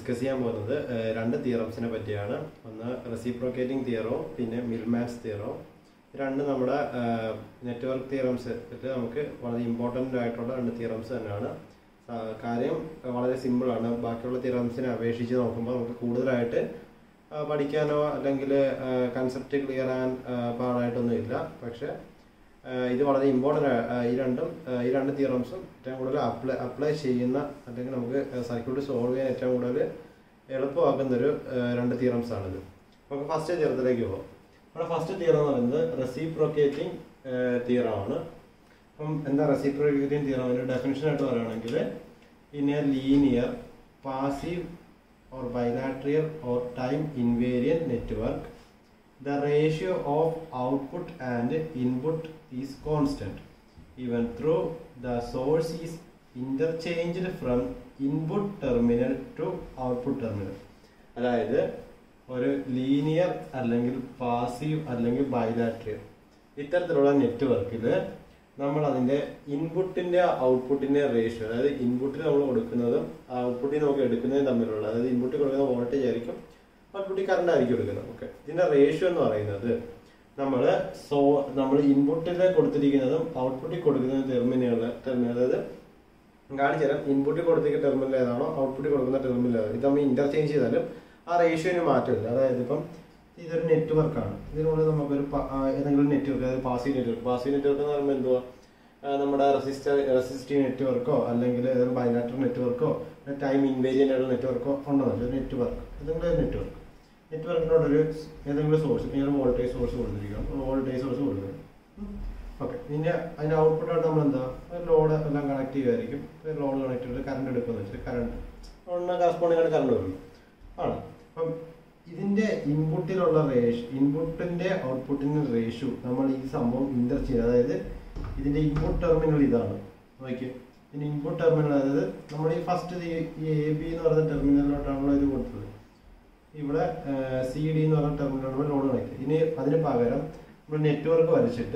Discuss ചെയ്യാൻ പോകുന്നത് ഏഹ്, രണ്ട് തിയറംസിനെ പറ്റിയാണ് ഒന്ന് റെസിപ്രോക്കേറ്റിംഗ് തിയറവും പിന്നെ മിൽമാൻസ് തിയറവും രണ്ട് നമ്മുടെ നെറ്റ്വർക്ക് തിയറംസ് നമുക്ക് വളരെ ഇമ്പോർട്ടൻ്റ് ആയിട്ടുള്ള രണ്ട് തിയറംസ് തന്നെയാണ് ആ, കാര്യം വളരെ സിമ്പിളാണ് ബാക്കിയുള്ള തിയറംസിനെ അപേക്ഷിച്ച് നോക്കുമ്പോൾ നമുക്ക് കൂടുതലായിട്ട് ആ, പഠിക്കാനോ അല്ലെങ്കിൽ കൺസെപ്റ്റ് ക്ലിയർ ആകാൻ ആ, പാടായിട്ടൊന്നും ഇല്ല പക്ഷേ ആ, ഇത് വളരെ ഇമ്പോർട്ടൻ്റ് ഈ രണ്ടും ആ, ഈ രണ്ട് തിയറംസും ഏറ്റവും കൂടുതൽ അപ്ലൈ അപ്ലൈ ചെയ്യുന്ന അല്ലെങ്കിൽ നമുക്ക് സർക്യൂട്ട് സോൾവ് ചെയ്യാൻ ഏറ്റവും കൂടുതൽ എളുപ്പമാക്കുന്ന ഒരു ആ, രണ്ട് തിയറംസ് ആണിത് നമുക്ക് ഫസ്റ്റ് തിയറത്തിലേക്ക് പോകാം നമ്മുടെ ഫസ്റ്റ് തിയറം എന്ന് പറയുന്നത് റെസിപ്രോക്കേറ്റിംഗ് തിയറമാണ് അപ്പം എന്താ റെസിപ്രോക്കേറ്റിംഗ് തിയറം അതിന്റെ ഡെഫിനിഷൻ ആയിട്ട് പറയുകയാണെങ്കിൽ in a linear passive or bilateral or time invariant network the ratio of output and input is constant even though the source is interchanged from input terminal to output terminal അതായത് ഒരു linear അല്ലെങ്കിൽ passive അല്ലെങ്കിൽ ബൈലാട്രിയൽ ഇത്തരത്തിലുള്ള നെറ്റ്വർക്കിൽ നമ്മൾ അതിന്റെ ഇൻപുട്ടിന്റെ ഔട്ട്പുട്ടിന്റെ റേഷ്യോ അതായത് ഇൻപുട്ടിൽ നമ്മൾ കൊടുക്കുന്നതും ഔട്ട്പുട്ടിൽ നമുക്ക് എടുക്കുന്നതും തമ്മിലുള്ള അതായത് ഇൻപുട്ടിൽ കൊടുക്കുന്ന വോൾട്ടേജ് ആയിരിക്കും ഔട്ട്പുട്ടിൽ കറണ്ട് ആയിരിക്കും എടുക്കുന്നത് ഓക്കെ ഇതിന്റെ റേഷ്യോ എന്ന് പറയുന്നത് നമ്മൾ സോ നമ്മൾ ഇൻപുട്ടിൽ കൊടുത്തിരിക്കുന്നതും ഔട്ട്പുട്ടിൽ കൊടുക്കുന്ന ടെർമിനൽ ടെർമിനൽ അതായത് കാണിച്ചു തരാം ഇൻപുട്ടിൽ കൊടുത്തിരിക്കുന്ന ടെർമിനൽ ഏതാണോ ഔട്ട്പുട്ടിൽ കൊടുക്കുന്ന ടെർമിനൽ ഏതാണോ ഇത് നമ്മൾ ഇന്റർചേഞ്ച് ചെയ്താലും ആ റേഷ്യോന് മാറ്റമില്ല അതായത് ഇപ്പം ഇതൊരു നെറ്റ്വർക്കാണ് ഇതിനുള്ളിൽ നമുക്കൊരു പ- ആ, ഏതെങ്കിലും നെറ്റ്വർക്ക് അതായത് പാസീവ് നെറ്റ്വർക്ക് പാസീവ് നെറ്റ്വർക്ക് എന്ന് പറയുമ്പോൾ എന്തുവാ ആ, നമ്മുടെ റെസിസ്റ്റർ റെസിസ്റ്റീവ് നെറ്റ്വർക്കോ അല്ലെങ്കിൽ ഏതെങ്കിലും ബൈലാറ്റർ നെറ്റ്വർക്കോ ടൈം ഇൻവേരിയൻ്റ് ആയിട്ടുള്ള നെറ്റ്വർക്കോ ഉണ്ടെന്ന് ഒരു നെറ്റ്വർക്ക് ഏതെങ്കിലും ഒരു നെറ്റ്വർക്ക് നെറ്റ്വർക്കിനോടൊരു ഏതെങ്കിലും സോഴ്സ് ഇങ്ങനെ വോൾട്ടേജ് സോഴ്സ് കൊടുത്തിരിക്കണം വോൾട്ടേജ് സോഴ്സ് കൊടുക്കണം ഓക്കെ പിന്നെ അതിന്റെ ഔട്ട്പുട്ടായിട്ട് നമ്മൾ എന്താ ലോഡ് എല്ലാം കണക്ട് ചെയ്യുമായിരിക്കും ലോഡ് കണക്ട് ചെയ്ത് കറണ്ട് എടുക്കുന്ന വെച്ചിട്ട് കറണ്ട് ഒന്ന് കറസ്പോണ്ടിങ് ആയിട്ട് കറണ്ട് വരും ആണ് അപ്പം ഇതിന്റെ ഇൻപുട്ടിലുള്ള റേഷ്യോ ഇൻപുട്ടിന്റെ ഔട്ട്പുട്ടിന്റെ റേഷ്യോ നമ്മൾ ഈ സംഭവം ഇന്റർ ചെയ്യുക അതായത് ഇതിന്റെ ഇൻപുട്ട് ടെർമിനൽ ഇതാണ് നോക്കിയേ ഇതിന്റെ ഇൻപുട്ട് ടെർമിനൽ അതായത് നമ്മൾ ഈ ഫസ്റ്റ് ഈ എ ബി എന്ന് പറയുന്ന ടെർമിനലിലോട്ടാണല്ലോ ഇത് കൊടുത്തത് ഇവിടെ സി ഡി എന്ന് പറയുന്ന ടെർമിനലാണ് ലോഡ് കണക്ട് ഇനി അതിന് പകരം നമ്മൾ നെറ്റ്വർക്ക് വരച്ചിട്ട്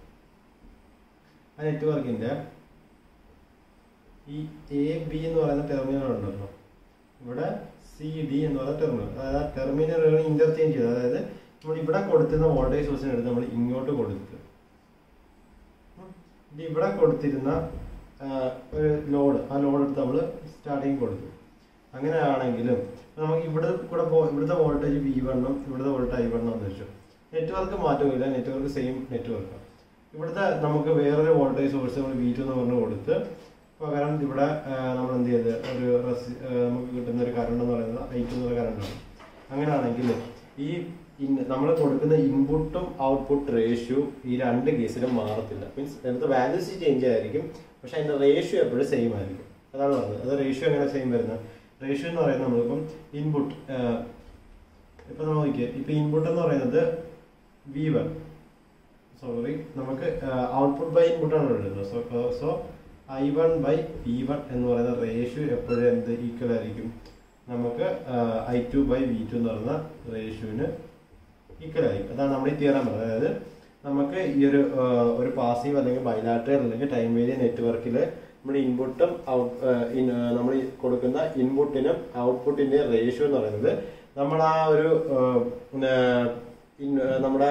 ആ നെറ്റ്വർക്കിന്റെ ഈ എ ബി എന്ന് പറയുന്ന ടെർമിനൽ ഉണ്ടല്ലോ ഇവിടെ സി ഡി എന്ന് പറയുന്ന ടെർമിനൽ അതായത് ആ ടെർമിനലുകൾ ഇന്റർചേഞ്ച് ചെയ്ത് അതായത് നമ്മൾ ഇവിടെ കൊടുത്തിരുന്ന വോൾട്ടേജ് സോഴ്സിന് എടുത്ത് നമ്മൾ ഇങ്ങോട്ട് കൊടുത്ത് ഉം. ഇത് ഇവിടെ കൊടുത്തിരുന്ന ആ, ഒരു ലോഡ് ആ ലോഡ് എടുത്ത് നമ്മൾ സ്റ്റാർട്ടിങ് കൊടുത്തു അങ്ങനെയാണെങ്കിലും നമുക്ക് ഇവിടെ കൂടെ പോ- ഇവിടുത്തെ വോൾട്ടേജ് വി വണ്ണും ഇവിടുത്തെ വോൾട്ടേജ് ഐ വണ്ണും എന്ന് വെച്ചു നെറ്റ്വർക്ക് മാറ്റമില്ല നെറ്റ്വർക്ക് സെയിം നെറ്റ്വർക്കാണ് ഇവിടുത്തെ നമുക്ക് വേറൊരു വോൾട്ടേജ് സോഴ്സ് നമ്മൾ വി ടു എന്ന് പറഞ്ഞ് കൊടുത്ത് പകരം ഇവിടെ നമ്മൾ എന്ത് ചെയ്ത് ഒരു റെസി ആ, നമുക്ക് കിട്ടുന്ന ഒരു കറണ്ട് എന്ന് പറയുന്നത് ഐ ടു എന്നുള്ള കറണ്ടാണ് അങ്ങനെയാണെങ്കിൽ ഈ നമ്മൾ കൊടുക്കുന്ന ഇൻപുട്ടും ഔട്ട്പുട്ട് റേഷ്യോ ഈ രണ്ട് കേസിലും മാറത്തില്ല മീൻസ് അതിനകത്ത് വാല്യൂസ് ചേഞ്ച് ആയിരിക്കും പക്ഷെ അതിന്റെ റേഷ്യോ എപ്പോഴും സെയിം ആയിരിക്കും അതാണ് പറഞ്ഞത് അത് റേഷ്യോ എങ്ങനെ സെയിം വരുന്നത് റേഷ്യോ എന്ന് പറയുന്നത് നമ്മളിപ്പം ഇൻപുട്ട് ഇപ്പൊ നമ്മൾ നോക്കിയേ ഇപ്പൊ ഇൻപുട്ട് എന്ന് പറയുന്നത് വി വൺ സോറി നമുക്ക് ഔട്ട്പുട്ട് ബൈ ഇൻപുട്ട് ആണ് എടുക്കുന്നത് so so I one by V one എന്ന് പറയുന്ന റേഷ്യോ എപ്പോഴും എന്ത് ഈക്വൽ ആയിരിക്കും നമുക്ക് I two by V two എന്ന് പറയുന്ന റേഷ്യോന് ഈക്വൽ ആയിരിക്കും അതാണ് നമ്മുടെ ഈ തിയറം പറയുന്നത് അതായത് നമുക്ക് ഈ ഒരു ആ, ഒരു പാസീവ് അല്ലെങ്കിൽ ബൈലാറ്ററൽ അല്ലെങ്കിൽ ടൈം വേരിയ നെറ്റ്വർക്കിൽ നമ്മുടെ ഇൻപുട്ടും നമ്മൾ കൊടുക്കുന്ന ഇൻപുട്ടിനും ഔട്ട്പുട്ടിന്റെ റേഷ്യോ എന്ന് പറയുന്നത് നമ്മൾ ആ ഒരു ആ, പിന്നെ, ഇൻ- ആ, നമ്മുടെ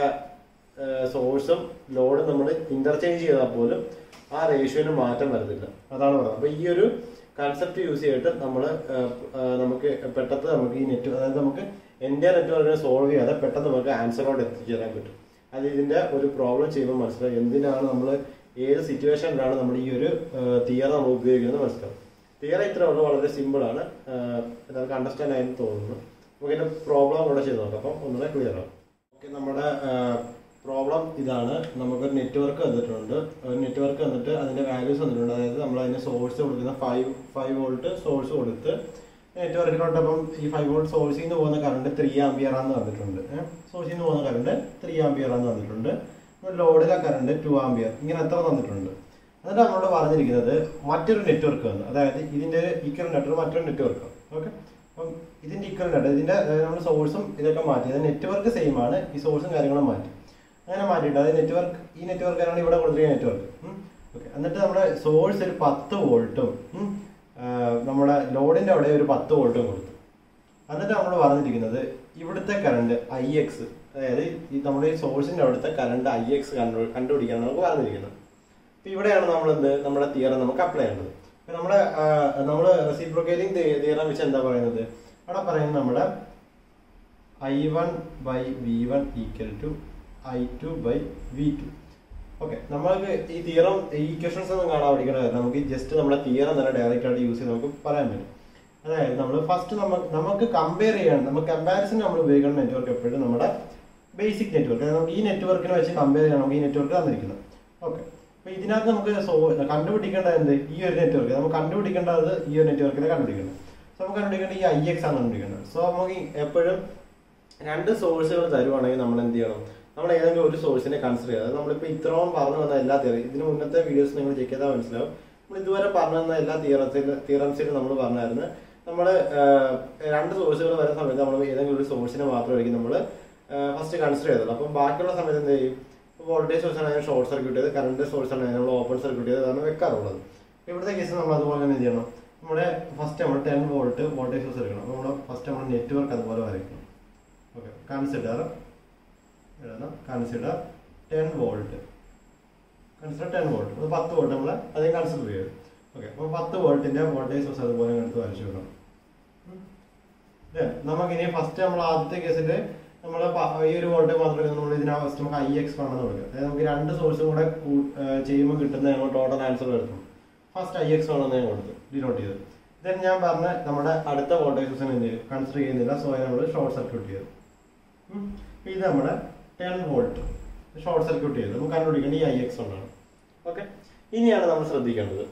സോഴ്സും ലോഡും നമ്മൾ ഇന്റർചേഞ്ച് ചെയ്താൽ പോലും ആ റേഷ്യോന് മാറ്റം വരത്തില്ല അതാണ് പറയുന്നത് അപ്പൊ ഈ ഒരു കൺസെപ്റ്റ് യൂസ് ചെയ്തിട്ട് നമ്മൾ നമുക്ക് പെട്ടെന്ന് നമുക്ക് ഈ നെറ്റ് അതായത് നമുക്ക് എൻ്റെ നെറ്റ്വർക്കിനെ സോൾവ് ചെയ്യാതെ പെട്ടെന്ന് നമുക്ക് ആൻസറോട് എത്തിച്ചേരാൻ പറ്റും അത് ഇതിന്റെ ഒരു പ്രോബ്ലം ചെയ്യുമ്പോൾ മനസ്സിലാവും എന്തിനാണ് നമ്മൾ ഏത് സിറ്റുവേഷനിലാണ് നമ്മൾ ഈ ഒരു തിയറ നമ്മൾ ഉപയോഗിക്കുന്നത് മനസ്സിലാവും തിയറ ഇത്ര ഉള്ളൂ വളരെ സിമ്പിൾ ആണ് എല്ലാവർക്കും അണ്ടർസ്റ്റാൻഡ് ആയെന്ന് തോന്നുന്നു നമുക്ക് ഇതിന്റെ പ്രോബ്ലം കൂടെ ചെയ്ത് നോക്കാം അപ്പം ഒന്നുകൂടെ ക്ലിയർ ആവും ഓക്കെ നമ്മുടെ പ്രോബ്ലം ഇതാണ് നമുക്കൊരു നെറ്റ്വർക്ക് വന്നിട്ടുണ്ട് ഒരു നെറ്റ്വർക്ക് വന്നിട്ട് അതിന്റെ വാല്യൂസ് വന്നിട്ടുണ്ട് അതായത് നമ്മൾ അതിന് സോഴ്സ് കൊടുക്കുന്ന ഫൈവ് ഫൈവ് വോൾട്ട് സോഴ്സ് കൊടുത്ത് നെറ്റ്വർക്കിലോട്ടപ്പം ഈ ഫൈവ് വോൾട്ട് സോഴ്സിൽ നിന്ന് പോകുന്ന കറണ്ട് ത്രീ ആംബിയർ ആണെന്ന് വന്നിട്ടുണ്ട് സോഴ്സിൽ നിന്ന് പോകുന്ന കറണ്ട് ത്രീ ആംബിയർ ആണെന്ന് വന്നിട്ടുണ്ട് ലോഡിലെ കറണ്ട് ടു ആംബിയർ ഇങ്ങനെ എത്ര തന്നിട്ടുണ്ട് എന്നിട്ട് നമ്മളോട് പറഞ്ഞിരിക്കുന്നത് മറ്റൊരു നെറ്റ്വർക്ക് വന്നു അതായത് ഇതിന്റെ ഈക്വൽ നെറ്റ്വർക്ക് മറ്റൊരു നെറ്റ്വർക്ക് ഓക്കെ അപ്പം ഇതിന്റെ ഈക്വൽ നെറ്റ് ഇതിന്റെ നമ്മൾ സോഴ്സും ഇതൊക്കെ മാറ്റി അതായത് നെറ്റ്വർക്ക് സെയിം ആണ് ഈ സോഴ്സും കാര്യങ്ങളും മാറ്റി അങ്ങനെ മാറ്റിയിട്ട് അതായത് നെറ്റ്വർക്ക് ഈ നെറ്റ്വർക്കാണ് ഇവിടെ കൊടുത്തിരിക്കുന്ന നെറ്റ്വർക്ക് ഓക്കെ എന്നിട്ട് നമ്മുടെ സോഴ്സ് ഒരു പത്ത് വോൾട്ടും നമ്മുടെ ലോഡിന്റെ അവിടെ ഒരു പത്ത് വോൾട്ടും കൊടുത്തു എന്നിട്ട് നമ്മൾ പറഞ്ഞിരിക്കുന്നത് ഇവിടുത്തെ കറണ്ട് ഐ എക്സ് അതായത് ഈ നമ്മുടെ ഈ സോഴ്സിന്റെ അവിടുത്തെ കറണ്ട് ഐ എക്സ് കണ്ടു കണ്ടുപിടിക്കാൻ നമുക്ക് പറഞ്ഞിരിക്കുന്നത് അപ്പൊ ഇവിടെയാണ് നമ്മൾ എന്ത് നമ്മുടെ തിയറം നമുക്ക് അപ്ലൈ ചെയ്യേണ്ടത് അപ്പൊ നമ്മുടെ നമ്മൾ റെസിപ്രോക്കേറ്റിംഗ് തിയറം വെച്ച് എന്താ പറയുന്നത് അവിടെ പറയുന്നത് നമ്മുടെ I one by V one equal to I two by V two okay നമ്മൾക്ക് ഈ തിയറം ഈ ഇക്വേഷൻസ് ഒന്നും കാണാൻ പഠിക്കണ നമുക്ക് ജസ്റ്റ് നമ്മുടെ തിയറം തന്നെ ഡയറക്റ്റ് ആയിട്ട് യൂസ് ചെയ്ത് നമുക്ക് പറയാൻ പറ്റും അതായത് നമ്മൾ ഫസ്റ്റ് നമുക്ക് നമുക്ക് കമ്പയർ ചെയ്യാൻ നമുക്ക് കമ്പാരിസൺ നമ്മൾ ഉപയോഗിക്കുന്ന നെറ്റ്വർക്ക് എപ്പോഴും നമ്മുടെ ബേസിക് നെറ്റ്വർക്ക് അതായത് നമുക്ക് ഈ നെറ്റ്വർക്കിനെ വെച്ച് കമ്പയർ ചെയ്യാൻ നമുക്ക് ഈ നെറ്റ്വർക്ക് തന്നിരിക്കുന്നത് ഓക്കെ അപ്പൊ ഇതിനകത്ത് നമുക്ക് സോ കണ്ടുപിടിക്കേണ്ടത് എന്ത് ഈ ഒരു നെറ്റ്വർക്ക് നമുക്ക് കണ്ടുപിടിക്കേണ്ടത് ഈ ഒരു നെറ്റ്വർക്കിനെ കണ്ടുപിടിക്കണം സോ നമുക്ക് കണ്ടുപിടിക്കേണ്ടത് ഈ ഐ എക്സ് ആണ് കണ്ടുപിടിക്കേണ്ടത് സോ നമുക്ക് എപ്പോഴും രണ്ട് സോഴ്സുകൾ തരുവാണെങ്കിൽ നമ്മൾ എന്ത് ചെയ്യണം നമ്മൾ ഏതെങ്കിലും ഒരു സോഴ്സിനെ കൺസിഡർ ചെയ്യുക അതായത് നമ്മളിപ്പോൾ ഇത്രയും പറഞ്ഞു വന്ന എല്ലാ തിയറി ഇതിന് മുന്നത്തെ വീഡിയോസ് നിങ്ങൾ ചെക്ക് ചെയ്താൽ മനസ്സിലാവും നമ്മൾ ഇതുവരെ പറഞ്ഞു തന്ന എല്ലാ തിയറത്തിൽ തിയറംസിലും നമ്മൾ പറഞ്ഞായിരുന്നു നമ്മൾ രണ്ട് സോഴ്സുകൾ വരുന്ന സമയത്ത് നമ്മൾ ഏതെങ്കിലും ഒരു സോഴ്സിനെ മാത്രമായിരിക്കും നമ്മൾ ഫസ്റ്റ് കൺസിഡർ ചെയ്തത് അപ്പം ബാക്കിയുള്ള സമയത്ത് എന്ത് ചെയ്യും വോൾട്ടേജ് സോഴ്സ് ആണെങ്കിൽ ഷോർട്ട് സർക്യൂട്ട് ചെയ്ത് കറണ്ട് സോഴ്സ് ആണെങ്കിൽ നമ്മൾ ഓപ്പൺ സർക്യൂട്ട് ചെയ്ത് അതാണ് വെക്കാറുള്ളത് ഇവിടുത്തെ കേസ് നമ്മൾ അതുപോലെ തന്നെ എന്ത് ചെയ്യണം നമ്മുടെ ഫസ്റ്റ് നമ്മൾ ടെൻ വോൾട്ട് വോൾട്ടേജ് സോഴ്സ് എടുക്കണം അപ്പോൾ നമ്മൾ ഫസ്റ്റ് നമ്മൾ നെറ്റ്വർക്ക് അതുപോലെ വരയ്ക്കണം ഓക്കെ കൺസിഡർ എഴുതണം consider ten volt consider ten volt അപ്പോൾ പത്ത് വോൾട്ട് നമ്മൾ അതേ കൺസിഡർ ചെയ്യും ഓക്കെ അപ്പോൾ പത്ത് വോൾട്ടിന്റെ വോൾട്ടേജ് സോഴ്സ് അതുപോലെ എടുത്ത് വരച്ചു വിടണം നമുക്ക് ഇനി ഫസ്റ്റ് നമ്മൾ ആദ്യത്തെ കേസിൽ നമ്മൾ ഈ ഒരു വോൾട്ട് മാത്രമേ നമ്മൾ ഇതിന് ഫസ്റ്റ് നമുക്ക് ഐ എക്സ് വേണമെന്ന് കൊടുക്കുക അതായത് നമുക്ക് രണ്ട് സോഴ്സും കൂടെ ചെയ്യുമ്പോൾ കിട്ടുന്ന ഞങ്ങൾ ടോട്ടൽ ആൻസർ എടുത്തു ഫസ്റ്റ് ഐ എക്സ് വേണമെന്ന് ഞാൻ കൊടുത്തു ഡിനോട്ട് ചെയ്തു ദെൻ ഞാൻ പറഞ്ഞ നമ്മുടെ അടുത്ത വോൾട്ടേജ് സോഴ്സിനെ എന്ത് ചെയ്യും കൺസിഡർ ചെയ്യുന്നില്ല സോ നമ്മൾ ഷോർട്ട് സർക്യൂട്ട് ചെയ്തു ഇത് നമ്മുടെ ടെൻ വോൾട്ട് ഷോർട്ട് സർക്യൂട്ട് ചെയ്തു നമുക്ക് കണ്ടുപിടിക്കേണ്ടത് ഈ ഐ എക്സ് കൊണ്ടാണ് ഓക്കെ ഇനിയാണ് നമ്മൾ ശ്രദ്ധിക്കേണ്ടത്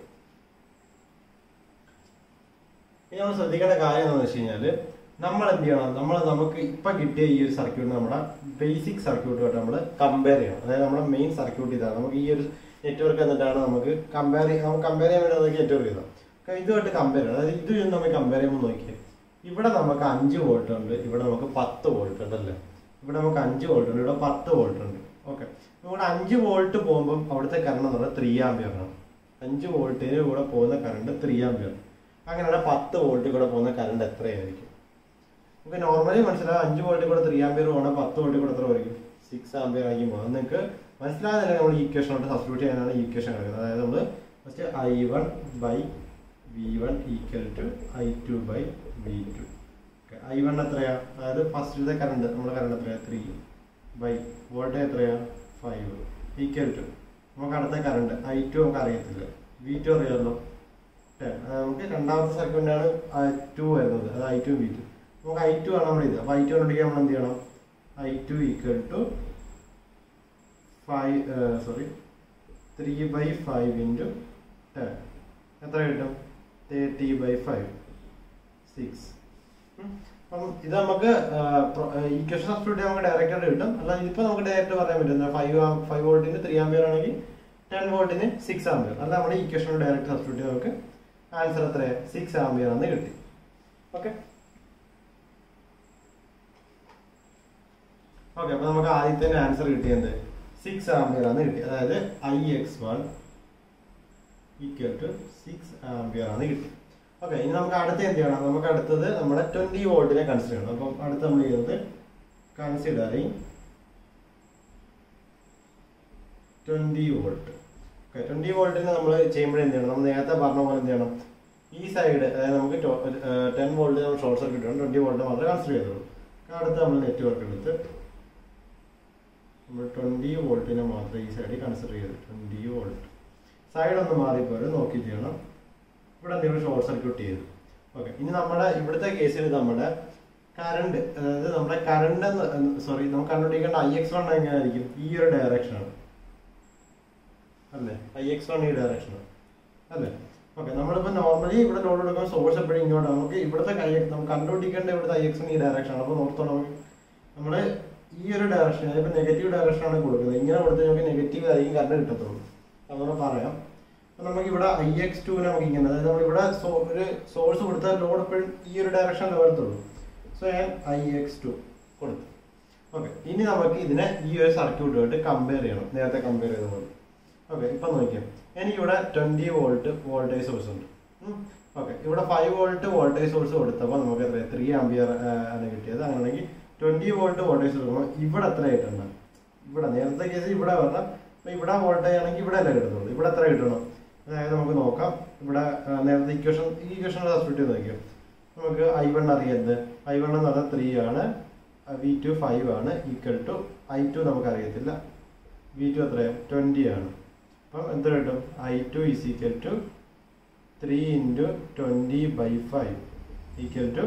ഇനി നമ്മൾ ശ്രദ്ധിക്കേണ്ട കാര്യം എന്താണെന്ന് വെച്ച് കഴിഞ്ഞാൽ നമ്മൾ എന്ത് ചെയ്യണം നമ്മൾ നമുക്ക് ഇപ്പൊ കിട്ടിയ ഈ ഒരു സർക്യൂട്ട് നമ്മുടെ ബേസിക് സർക്യൂട്ടുമായിട്ട് നമ്മൾ കമ്പയർ ചെയ്യണം അതായത് നമ്മുടെ മെയിൻ സർക്യൂട്ട് ഇതാണ് നമുക്ക് ഈ ഒരു നെറ്റ്വർക്ക് എന്നിട്ടാണ് നമുക്ക് കമ്പയർ നമുക്ക് കമ്പയർ ചെയ്യാൻ വേണ്ടി നമുക്ക് നെറ്റ്വർക്ക് ചെയ്താൽ ഇതുമായിട്ട് കമ്പയർ ചെയ്യണം അതായത് ഇത് നമ്മൾ കമ്പയർ ചെയ്യുമ്പോൾ നോക്കിയാൽ ഇവിടെ നമുക്ക് അഞ്ച് വോൾട്ട് ഉണ്ട് ഇവിടെ നമുക്ക് പത്ത് വോൾട്ട് ഉണ്ട് അല്ലേ ഇവിടെ നമുക്ക് അഞ്ച് വോൾട്ട് ഉണ്ട് ഇവിടെ പത്ത് വോൾട്ട് ഉണ്ട് ഓക്കെ ഇവിടെ അഞ്ച് വോൾട്ട് പോകുമ്പോൾ അവിടുത്തെ കറണ്ട് എന്ന് പറഞ്ഞാൽ ത്രീ ആംബിയർ ആണ് അഞ്ച് വോൾട്ടിന് കൂടെ പോകുന്ന കറണ്ട് ത്രീ ആംബിയർ അങ്ങനെയാണ് പത്ത് വോൾട്ടിൽ കൂടെ പോകുന്ന കറണ്ട് എത്രയായിരിക്കും നമുക്ക് നോർമലി മനസ്സിലാവും അഞ്ച് വോൾട്ടിൽ കൂടെ ത്രീ ആംബിയർ പോകണം പത്ത് വോൾട്ടിൽ കൂടെ എത്ര ആയിരിക്കും സിക്സ് ആംബിയർ ആയിരിക്കും പോകും നിങ്ങൾക്ക് മനസ്സിലാകുന്നില്ല നമ്മൾ ഈക്വേഷനോട്ട് സബ്സ്റ്റിറ്റ്യൂട്ട് ചെയ്യാനാണ് ഈക്വേഷൻ കിടക്കുന്നത് അതായത് നമ്മൾ first I one by V one equal to I two by V two I one എത്രയാ അതായത് ഫസ്റ്റിലത്തെ കറണ്ട് നമ്മുടെ കറണ്ട് എത്രയാ ത്രീ ബൈ വോൾട്ടേജ് എത്രയാ ഫൈവ് ഈക്വൽ ടു നമുക്ക് അടുത്ത കറണ്ട് ഐ ടു നമുക്ക് അറിയത്തില്ല വി ടു അറിയാമല്ലോ ടെൻ നമുക്ക് രണ്ടാമത്തെ സെക്കൻഡാണ് ടു വരുന്നത് അത് ഐ ടു വി ടു നമുക്ക് ഐ ടു ആണ് നമ്മുടെ ഇത് അപ്പോൾ ഐ ടു കണ്ടുപിടിക്കാൻ നമ്മൾ എന്ത് ചെയ്യണം I two equal to five sorry three by five into ten എത്ര കിട്ടും തേർട്ടി ബൈ ഫൈവ് സിക്സ് അപ്പം ഇത് നമുക്ക് ഈക്വേഷൻ സബ്സ്റ്റിറ്റ്യൂട്ട് നമുക്ക് ഡയറക്റ്റ് ആയിട്ട് കിട്ടും അല്ല ഇതിപ്പോൾ നമുക്ക് ഡയറക്റ്റ് പറയാൻ പറ്റും ഫൈവ് ഫൈവ് വോൾട്ടിന് ത്രീ ആംബിയർ ആണെങ്കിൽ ടെൻ വോൾട്ടിന് സിക്സ് ആംബിയർ അല്ല നമ്മുടെ ഈക്വേഷൻ ഡയറക്റ്റ് സബ്സ്റ്റിറ്റ്യൂട്ട് നമുക്ക് ആൻസർ എത്രയാണ് സിക്സ് ആംബിയർ ആണെന്ന് കിട്ടി ഓക്കെ ഓക്കെ അപ്പൊ നമുക്ക് ആദ്യത്തെ ആൻസർ കിട്ടിയത് സിക്സ് ആംബിയർ ആണ് കിട്ടി അതായത് I X one equal to six ampere ആണ് കിട്ടി ഓക്കെ ഇനി നമുക്ക് അടുത്ത എന്ത് ചെയ്യണം നമുക്ക് അടുത്തത് നമ്മുടെ ട്വന്റി വോൾട്ടിനെ കൺസിഡർ ചെയ്യണം അപ്പം അടുത്ത് നമ്മൾ ചെയ്യുന്നത് considering twenty volt okay twenty വോൾട്ടിന് നമ്മൾ ചെയ്യുമ്പോൾ എന്ത് ചെയ്യണം നമ്മൾ നേരത്തെ പറഞ്ഞ പോലെ എന്ത് ചെയ്യണം ഈ സൈഡ് അതായത് നമുക്ക് ടെൻ വോൾട്ട് നമ്മൾ ഷോർട്ട് സർക്യൂട്ട് ചെയ്യണം ട്വന്റി വോൾട്ട് മാത്രമേ കൺസിഡർ ചെയ്തുള്ളൂ അടുത്ത് നമ്മൾ നെറ്റ്വർക്ക് എടുത്ത് നമ്മൾ ട്വന്റി വോൾട്ടിനെ മാത്രം ഈ സൈഡിൽ കൺസിഡർ ചെയ്തു ട്വന്റി വോൾട്ട് സൈഡ് ഒന്ന് മാറിപ്പോലും നോക്കി ചെയ്യണം ഇവിടെ എന്തെങ്കിലും ഷോർട്ട് സർക്യൂട്ട് ചെയ്തു ഓക്കെ ഇനി നമ്മുടെ ഇവിടുത്തെ കേസിൽ നമ്മുടെ കറണ്ട് അതായത് നമ്മുടെ കറണ്ട് സോറി നമുക്ക് കണ്ടുപിടിക്കേണ്ട ഐ എക്സ് വൺ എങ്ങനെയായിരിക്കും ഈ ഒരു ഡയറക്ഷനാണ് അല്ലേ ഐ എക്സ് വൺ ഈ ഡയറക്ഷനാണ് അല്ലേ ഓക്കെ നമ്മളിപ്പോ നോർമലി ഇവിടെ ലോഡ് എടുക്കുമ്പോൾ സോഴ്സ് എപ്പോഴും ഇങ്ങോട്ട് നമുക്ക് ഇവിടുത്തെ കൈ നമുക്ക് കണ്ടുപിടിക്കേണ്ട ഇവിടുത്തെ ഐ എക്സ് ഈ ഡയറക്ഷൻ ആണ് അപ്പോൾ നോർത്തോളം നമുക്ക് നമ്മള് ഈ ഒരു ഡയറക്ഷൻ ഇപ്പൊ നെഗറ്റീവ് ഡയറക്ഷൻ ആണ് കൊടുക്കുന്നത് ഇങ്ങനെ കൊടുത്താൽ നമുക്ക് നെഗറ്റീവ് ആയിരിക്കും കറണ്ട് കിട്ടത്തുള്ളൂ അതുകൊണ്ട് പറയാം അപ്പൊ നമുക്ക് ഇവിടെ ഐ എക്സ് ടുവിനെ നമുക്ക് ഇങ്ങനെ അതായത് നമ്മൾ ഇവിടെ ഒരു സോഴ്സ് കൊടുത്താൽ ലോഡ് എപ്പോഴും ഈ ഒരു ഡയറക്ഷനിൽ വരത്തുള്ളൂ സോ ഞാൻ ഐ എക്സ് ടു കൊടുത്തു ഓക്കെ ഇനി നമുക്ക് ഇതിനെ ഈ ഒരു സർക്യൂട്ടുമായിട്ട് കമ്പയർ ചെയ്യണം നേരത്തെ കമ്പയർ ചെയ്ത പോലെ ഓക്കെ ഇപ്പൊ നോക്കിയാൽ എനിക്കിവിടെ ട്വന്റി വോൾട്ട് വോൾട്ടേജ് സോഴ്സ് ഉണ്ട് ഓക്കെ ഇവിടെ ഫൈവ് വോൾട്ട് വോൾട്ടേജ് സോഴ്സ് കൊടുത്തപ്പോൾ നമുക്ക് എത്ര ത്രീ ആംബിയർ ആണ് കിട്ടിയത് അങ്ങനെയാണെങ്കിൽ ട്വന്റി വോൾട്ട് വോൾട്ടേജ് കൊടുക്കുമ്പോൾ ഇവിടെ എത്ര കിട്ടണം ഇവിടെ നേരത്തെ കേസ് ഇവിടെ പറഞ്ഞാൽ അപ്പൊ ഇവിടെ വോൾട്ടേജ് ആണെങ്കിൽ ഇവിടെ അല്ലേ കിട്ടുന്നുള്ളൂ ഇവിടെ എത്ര കിട്ടണം അതായത് നമുക്ക് നോക്കാം ഇവിടെ ആ, നേരത്തെ ഇക്വേഷൻ ഈ ഇക്വേഷൻ സബ്സ്റ്റിറ്റ് ചെയ്ത് നോക്കിയോ നമുക്ക് ഐ വൺ അറിയരുത് ഐ വൺ എന്ന് പറഞ്ഞാൽ ത്രീ ആണ് വി ടു ഫൈവ് ആണ് ഈക്വൽ ടു ഐ ടു നമുക്ക് അറിയത്തില്ല വി ടു എത്രയാണ് ട്വൻറ്റി ആണ് അപ്പം എന്ത് കിട്ടും I two is equal to three into twenty by five equal to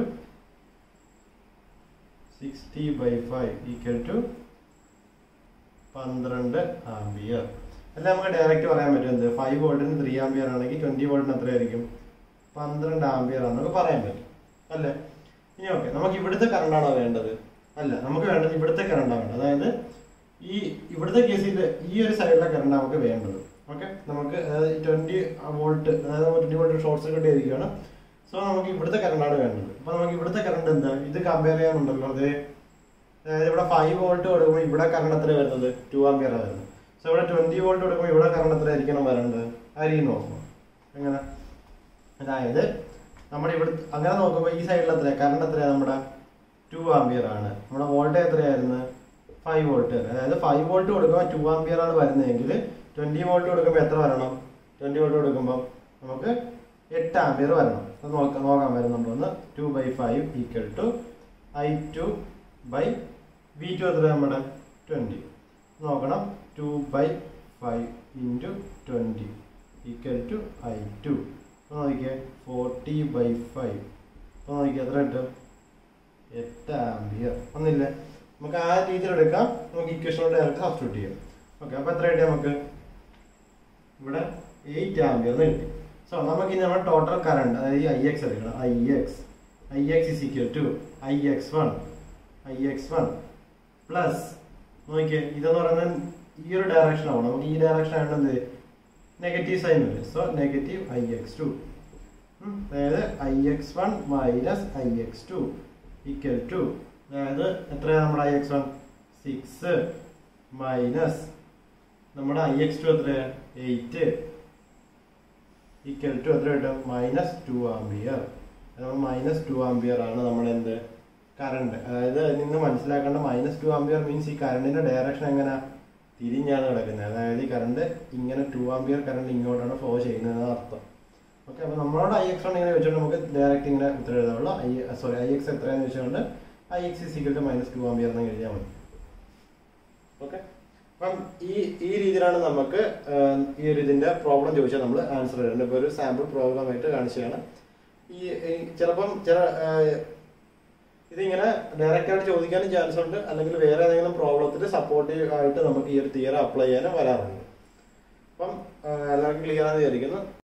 sixty by five equal to പന്ത്രണ്ട് ആംബിയർ അല്ല നമുക്ക് ഡയറക്റ്റ് പറയാൻ പറ്റും എന്ത് ഫൈവ് വോൾട്ടിന് ത്രീ ആംബിയർ ആണെങ്കിൽ ട്വൻറ്റി വോൾട്ടിന് എത്രയായിരിക്കും പന്ത്രണ്ട് ആംബിയർ ആണെന്നൊക്കെ പറയാൻ പറ്റും അല്ലേ ഇനി ഓക്കെ നമുക്ക് ഇവിടുത്തെ കറണ്ടാണോ വേണ്ടത് അല്ല നമുക്ക് വേണ്ടത് ഇവിടുത്തെ കറണ്ടാണ് വേണ്ടത് അതായത് ഈ ഇവിടുത്തെ കേസിൽ ഈ ഒരു സൈഡിലെ കറണ്ട് നമുക്ക് വേണ്ടത് ഓക്കെ നമുക്ക് അതായത് ട്വന്റി വോൾട്ട് അതായത് ട്വന്റി വോൾട്ട് ഷോർട്ട് സർക്യൂട്ട് ചെയ്തിരിക്കുകയാണ് സോ നമുക്ക് ഇവിടുത്തെ കറണ്ടാണ് വേണ്ടത് അപ്പൊ നമുക്ക് ഇവിടുത്തെ കറണ്ട് എന്താ ഇത് കമ്പയർ ചെയ്യാനുണ്ടല്ലോ അതെ അതായത് ഇവിടെ ഫൈവ് വോൾട്ട് കൊടുക്കുമ്പോൾ ഇവിടെ കറണ്ട് എത്ര വരുന്നത് ടു ആംപിയർ വരുന്നത് സോ ഇവിടെ ട്വന്റി വോൾട്ട് കൊടുക്കുമ്പോൾ ഇവിടെ കറണ്ട് എത്ര ആയിരിക്കണം വരേണ്ടത് ആയിരിക്കും നോക്കണം എങ്ങനെ അതായത് നമ്മുടെ ഇവിടെ അങ്ങനെ നോക്കുമ്പോൾ ഈ സൈഡിൽ എത്ര കറണ്ട് എത്രയാണ് നമ്മുടെ ടു ആംപിയർ ആണ് നമ്മുടെ വോൾട്ടേജ് എത്രയായിരുന്നു ഫൈവ് വോൾട്ട് അതായത് ഫൈവ് വോൾട്ട് കൊടുക്കുമ്പോൾ ടു ആംപിയർ ആണ് വരുന്നതെങ്കിൽ ട്വന്റി വോൾട്ട് കൊടുക്കുമ്പോൾ എത്ര വരണം ട്വന്റി വോൾട്ട് കൊടുക്കുമ്പോൾ നമുക്ക് എട്ട് ആംപിയർ വരണം അത് നോക്കാം നോക്കാൻ വരുന്നുണ്ടോ ഒന്ന് two by five equal to I two by V two എത്ര നമ്മുടെ ട്വൻറ്റി നോക്കണം two by five into twenty equal to I two അപ്പോൾ നോക്കിയേ ഫോർട്ടി ബൈ ഫൈവ് അപ്പോൾ നോക്കിയേ എത്ര കിട്ടും എട്ട് ആംബിയർ ഒന്നില്ലേ നമുക്ക് ആ രീതിയിൽ എടുക്കാം നമുക്ക് ഇക്വേഷനോട് ഡയറക്റ്റ് സബ്സ്റ്റിറ്റ്യൂട്ട് ചെയ്യാം ഓക്കെ അപ്പോൾ എത്ര കിട്ടി നമുക്ക് ഇവിടെ എയ്റ്റ് ആംബിയർ എന്ന് കിട്ടി സോ നമുക്ക് ഇനി നമ്മുടെ ടോട്ടൽ കറണ്ട് അതായത് ഐ എക്സ് എടുക്കണം I X I X is equal to I X one I X one plus നോക്കിയേ ഇതെന്ന് പറയുന്നത് ഈ ഒരു ഡയറക്ഷൻ ആവണം നമുക്ക് ഈ ഡയറക്ഷൻ ആണ് എന്ത് നെഗറ്റീവ് സൈൻ വരും so negative I X two അതായത് I X one minus I X two equal to അതായത് എത്രയാണ് നമ്മുടെ I X one six minus നമ്മുടെ ഐ എക്സ് ടു എത്രയാണ് എയ്റ്റ് ഈക്വൽ ടു എത്ര കിട്ടും minus two ampere minus two ampere ആണ് നമ്മുടെ എന്ത് കറണ്ട് അതായത് അതിൽ നിന്ന് മനസ്സിലാക്കേണ്ട മൈനസ് ടു ആംബിയർ മീൻസ് ഈ കറണ്ടിന്റെ ഡയറക്ഷൻ എങ്ങനെ തിരിഞ്ഞാണ് കിടക്കുന്നത് അതായത് ഈ കറണ്ട് ഇങ്ങനെ ടു ആംബിയർ കറണ്ട് ഇങ്ങോട്ടാണ് ഫ്ലോ ചെയ്യുന്നത് അർത്ഥം ഓക്കെ അപ്പൊ നമ്മളോട് ഐ എക്സ് ഇങ്ങനെ വെച്ചുകൊണ്ട് നമുക്ക് ഡയറക്റ്റ് ഇങ്ങനെ ഉത്തരം എഴുതാവുള്ളൂ ഐ സോറി ഐ എക്സ് എത്രയാന്ന് വെച്ചുകൊണ്ട് I X is equal to minus two ampere എന്ന് എഴുതിയാൽ മതി ഓക്കെ അപ്പം ഈ ഈ രീതിയിലാണ് നമുക്ക് ആഹ്, ഈ ഒരു ഇതിന്റെ പ്രോബ്ലം ചോദിച്ചാൽ നമ്മൾ ആൻസർ എഴുതേണ്ടത് ഇപ്പോൾ ഒരു സാമ്പിൾ പ്രോഗ്രാം ആയിട്ട് കാണിച്ചതാണ് ഈ ഈ ചിലപ്പം ചില ആഹ്, ഇതിങ്ങനെ ഡയറക്റ്റ് ആയിട്ട് ചോദിക്കാനും ചാൻസ് ഉണ്ട് അല്ലെങ്കിൽ വേറെ ഏതെങ്കിലും പ്രോബ്ലത്തിൽ സപ്പോർട്ടീവ് ആയിട്ട് നമുക്ക് ഈ ഒരു തിയറി അപ്ലൈ ചെയ്യാനും വരാറുണ്ട് അപ്പം ആഹ്, എല്ലാവർക്കും ക്ലിയർ ആണെന്ന് വിചാരിക്കുന്നു